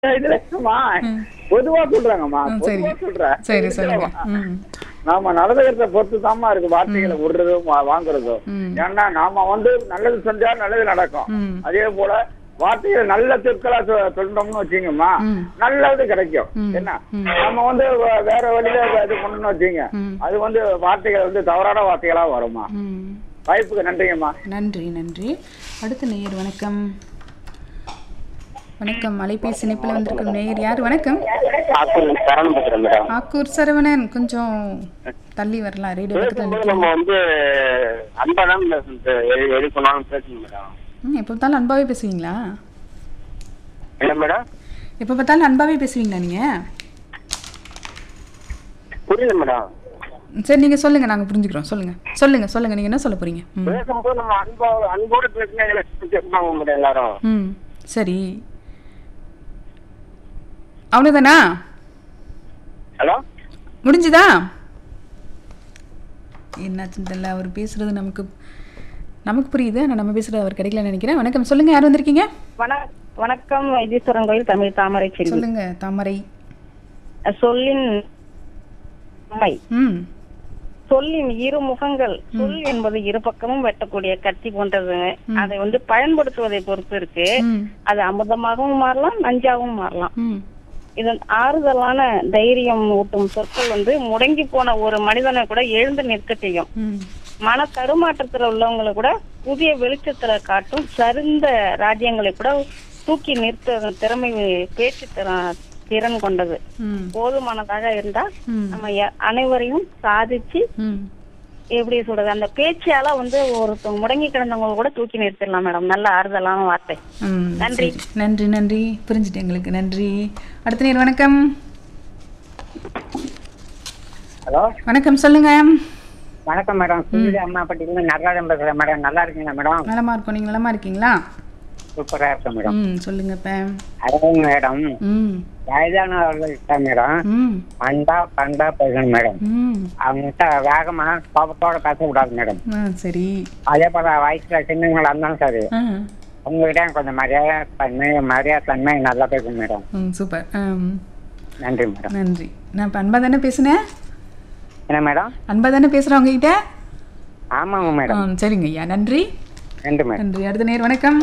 இதுலம்மா பொதுவா சொல்றாங்கம்மா ம், சரி பொதுவா சொல்றேன் சரி சொல்லுங்க ம் நாம நடந்துக்கிறத பொறுத்து தாம்மா இருக்கு வார்த்தைகளை விடுறதும் வா- வாங்குறதும் ம். ஏன்னா நாம வந்து நல்லது செஞ்சா நல்லது நடக்கும் ம். அதே போல வார்த்தைகளை நல்ல சொற்களா சொ- சொல்றோம்னு வச்சுங்கம்மா ம். நல்லது கிடைக்கும் ம். என்ன நம்ம வந்து வே- வேற வழியில இது பண்ணணும்னு வச்சுங்க ம். அது வந்து வார்த்தைகள் வந்து தவறான வார்த்தைகளா வருமா ம் வாய்ப்புக்கு நன்றிங்கம்மா நன்றி நன்றி அடுத்த நேயர் வணக்கம் வணக்கம் அலைபேசி இணைப்பில் வந்திருக்கும் நேயர் யார் வணக்கம் சரணம் பேசுறேன் மேடம் ஆக்கூர் சரவணன் கொஞ்சம் தள்ளி வரலாம் ரேடியோ பக்கத்தில் பேசும்போது நம்ம வந்து அன்பாதான் எடுக்கணும்னு பேசணும் மேடம் ம் எப்போ பார்த்தாலும் அன்பாவே பேசுவீங்களா என்ன மேடம் எப்போ பார்த்தாலும் அன்பாவே பேசுவீங்களா நீங்கள் புரியல மேடம் சரி நீங்கள் சொல்லுங்கள் நாங்கள் புரிஞ்சுக்கிறோம் சொல்லுங்கள் சொல்லுங்கள் சொல்லுங்கள் நீங்கள் என்ன சொல்ல போகிறீங்க ம் பேசும்போது நம்ம அன்பா அன்போடு பேசினா கேட்பாங்க மேடம் எல்லாரும் ம் சரி அவ்வளோதானா ஹலோ முடிஞ்சுதா என்னாச்சுன்னு தெரியல அவர் பேசுறது நமக்கு நமக்கு புரியுது ஆனால் நம்ம பேசுறது அவர் கிடைக்கலன்னு நினைக்கிறேன் வணக்கம் சொல்லுங்க யார் வந்திருக்கீங்க வண- வணக்கம் வைத்தீஸ்வரன் கோயில் தமிழ் தாமரை செல்வி சொல்லுங்க தாமரை சொல்லின் உண்மை ம் சொல்லின் இரு முகங்கள் சொல் என்பது இரு பக்கமும் வெட்டக்கூடிய கத்தி போன்றது அதை வந்து பயன்படுத்துவதை பொறுத்து இருக்கு ம் அது அமிர்தமாகவும் மாறலாம் நஞ்சாகவும் மாறலாம் ம் இதன் ஆறுதலான தைரியம் ஊட்டும் சொற்கள் வந்து முடங்கி போன ஒரு மனிதனை கூட எழுந்து நிற்க செய்யும் ம் மன தடுமாற்றத்துல உள்ளவங்களை கூட புதிய வெளிச்சத்துல காட்டும் சரிந்த ராஜ்யங்களை கூட தூக்கி நிறுத்த திறமை பேச்சு திற- திறன் கொண்டது ம் போதுமானதாக இருந்தா ம். நம்ம எ- அனைவரையும் சாதிச்சு ம் எப்படி சொல்றது அந்த பேச்சால வந்து ஒருத்தவங்க முடங்கி கிடந்தவங்க கூட தூக்கி நிறுத்திடலாம் மேடம் நல்ல ஆறுதலான வார்த்தை ம் நன்றி. சரி. நன்றி நன்றி புரிஞ்சுட்டு எங்களுக்கு நன்றி அடுத்த நேர் வணக்கம் ஹலோ வணக்கம் சொல்லுங்க வணக்கம் மேடம் சுனிதி அம்மா பட்டியில நடராஜன் பேசுறேன் மேடம் நல்லா இருக்கீங்களா மேடம் நலமா இருக்கோம் நீங்க நலமா இருக்கீங்களா சூப்பரா இருக்கேன் மேடம் ம் சொல்லுங்க இப்ப அதாவது மேடம் ம் வயதானவர்கள்ட்ட மேடம் ம் அன்பா பண்பா பேசணும் மேடம் ம் அவங்ககிட்ட வேகமா கோபத்தோட பேசக்கூடாது மேடம் ஆ சரி அதே போல வயசுல சின்னங்களா இருந்தாலும் சரி ஆ உங்ககிட்ட கொஞ்சம் மரியாதை தன்மை மரியாதை தன்மை நல்லா பேசணும் மேடம் ம் சூப்பர் ஆம் நன்றி மேடம் நன்றி நான் இப்போ அன்பாக தானே பேசினேன் என்ன மேடம் அன்பாக தானே பேசுகிறேன் உங்ககிட்ட ஆமாங்க மேடம் ஆ சரிங்க ஐயா நன்றி நன்றி மேடம் நன்றி அடுத்த நேர் வணக்கம்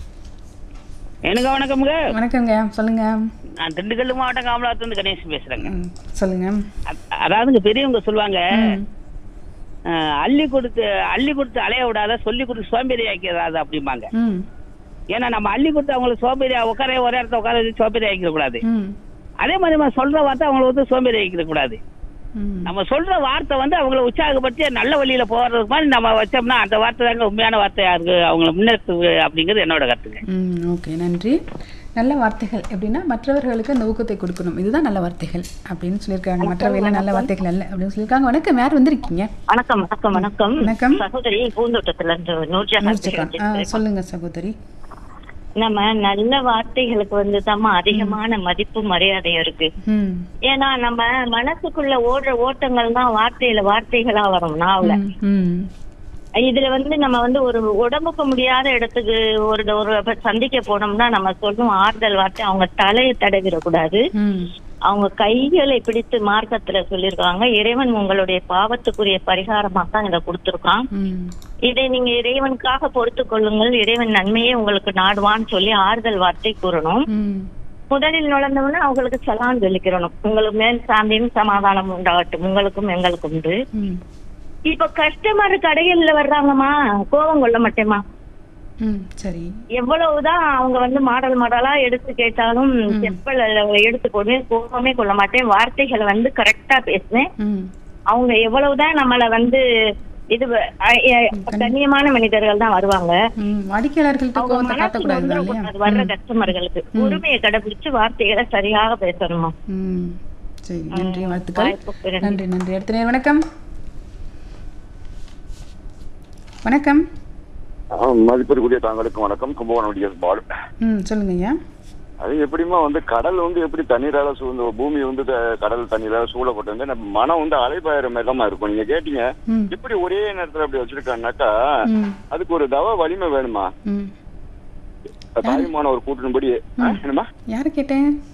எனக்கு வணக்கம்ங்க வணக்கங்க சொல்லுங்க நான் திண்டுக்கல் மாவட்டம் காமலாத்துலேருந்து கணேசன் பேசுறேங்க ம், சொல்லுங்க அ- அதாவதுங்க பெரியவங்க சொல்லுவாங்க ம், அஹ், அள்ளி கொடுத்து அள்ளி கொடுத்து அலைய விடாத சொல்லி கொடுத்து சோம்பேறி ஆக்கிறாது அப்படிம்பாங்க ம் ஏன்னா நம்ம அள்ளி கொடுத்து அவங்களுக்கு சோம்பேறி உட்கார ஒரே இடத்துல உட்கார வச்சு சோம்பேறி ஆக்கிட கூடாது ம் அதே மாதிரி நம்ம சொல்ற வார்த்தை அவங்களை வந்து சோம்பேறி ஆக்கிட கூடாது ம் நம்ம சொல்ற வார்த்தை வந்து அவங்கள உற்சாகப்படுத்தி நல்ல வழியில போறதுக்கு மாதிரி நம்ம வச்சோம்னா அந்த வார்த்தை தாங்க உண்மையான வார்த்தையா இருக்கு அவங்கள முன்னெடுத்து அப்படிங்கிறது என்னோட கருத்துங்க ம் ஓகே நன்றி நல்ல வார்த்தைகள் எப்படின்னா மற்றவர்களுக்கு அந்த ஊக்கத்தை கொடுக்கணும் இதுதான் நல்ல வார்த்தைகள் அப்படின்னு சொல்லியிருக்காங்க மற்றவையெல்லாம் நல்ல வார்த்தைகள் அல்ல அப்படின்னு சொல்லியிருக்காங்க வணக்கம் யார் வந்திருக்கீங்க வணக்கம் வணக்கம் வணக்கம் வணக்கம் சகோதரி பூந்தோட்டத்துல இருந்து நூர்ஜஹான் நூர்ஜஹான். ஆ பேசுறேன். சொல்லுங்க சகோதரி நம்ம நல்ல வார்த்தைகளுக்கு வந்து தாம்மா அதிகமான மதிப்பு மரியாதை இருக்கு ம் ஏன்னா நம்ம மனசுக்குள்ள ஓடுற ஓட்டங்கள் தான் வார்த்தையில வார்த்தைகளா வரும் நாவல ம், ம் இதுல வந்து நம்ம வந்து ஒரு உடம்புக்கு முடியாத இடத்துக்கு ஒரு ஒரு சந்திக்க போனோம்னா நம்ம சொல்லும் ஆறுதல் வார்த்தை அவங்க தலையை தடவிடக்கூடாது ம் அவங்க கைகளை பிடித்து மார்க்கத்துல சொல்லியிருக்காங்க இறைவன் உங்களுடைய பாவத்துக்குரிய பரிகாரமா தான் இதை கொடுத்துருக்கான் ம் இதை நீங்க இறைவனுக்காக பொறுத்து கொள்ளுங்கள் இறைவன் நன்மையே உங்களுக்கு நாடுவான்னு சொல்லி ஆறுதல் வார்த்தை கூறணும் ம் முதலில் நுழைந்தவொடனே அவங்களுக்கு சலான் சொல்லிக்கிறணும் உங்களுக்கு மேல் சாந்தியும் சமாதானம் உண்டாகட்டும் உங்களுக்கும் எங்களுக்கும் உண்டு ம் இப்ப கஸ்டமர் கடைகள்ல வர்றாங்கம்மா கோபம் கொள்ள மாட்டேமா ம் சரி எவ்வளவுதான் அவங்க வந்து மாடல் மாடலா எடுத்து கேட்டாலும் செப்பல் எடுத்து போடுவேன் கோபமே கொள்ள மாட்டேன் வார்த்தைகளை வந்து கரெக்டா பேசுவேன் ம் அவங்க எவ்வளவுதான் நம்மள வந்து இது அ- அ- கண்ணியமான மனிதர்கள் தான் வருவாங்க ம் வாடிக்கையாளர்கள்ட்ட அவங்க கோவத்தை மனசு காட்டக்கூடாது நொந்துற இல்லையா கூடாது வர்ற கஸ்டமர்களுக்கு உரிமையை கடைபிடிச்சு வார்த்தைகளை சரியாக பேசணுமா ம் சரி நன்றி வாழ்த்துக்கள் வாய்ப்புக்கு நன்றி. நன்றி நன்றி அடுத்த நேரம் வணக்கம் வணக்கம் மதிப்பிற்குரிய தாங்களுக்கு வணக்கம் கும்பகோணம் டிஎஸ் பால் ம் சொல்லுங்க ஐயா அது எப்படிமா வந்து கடல் வந்து எப்படி தண்ணீரால சூழ்ந்த பூமி வந்து த- கடல் தண்ணீரால சூழப்பட்டு வந்து நம்ம மனம் வந்து அலைபாயிர மேகமா இருக்கும் நீங்க கேட்டீங்க ம் எப்படி ஒரே நேரத்துல அப்படி வச்சிருக்காங்கனாக்கா ம் அதுக்கு ஒரு தவ வலிமை வேணுமா ம் தாய்மான ஒரு கூட்டின்படி ஆ, என்னம்மா யாரை கேட்டேன்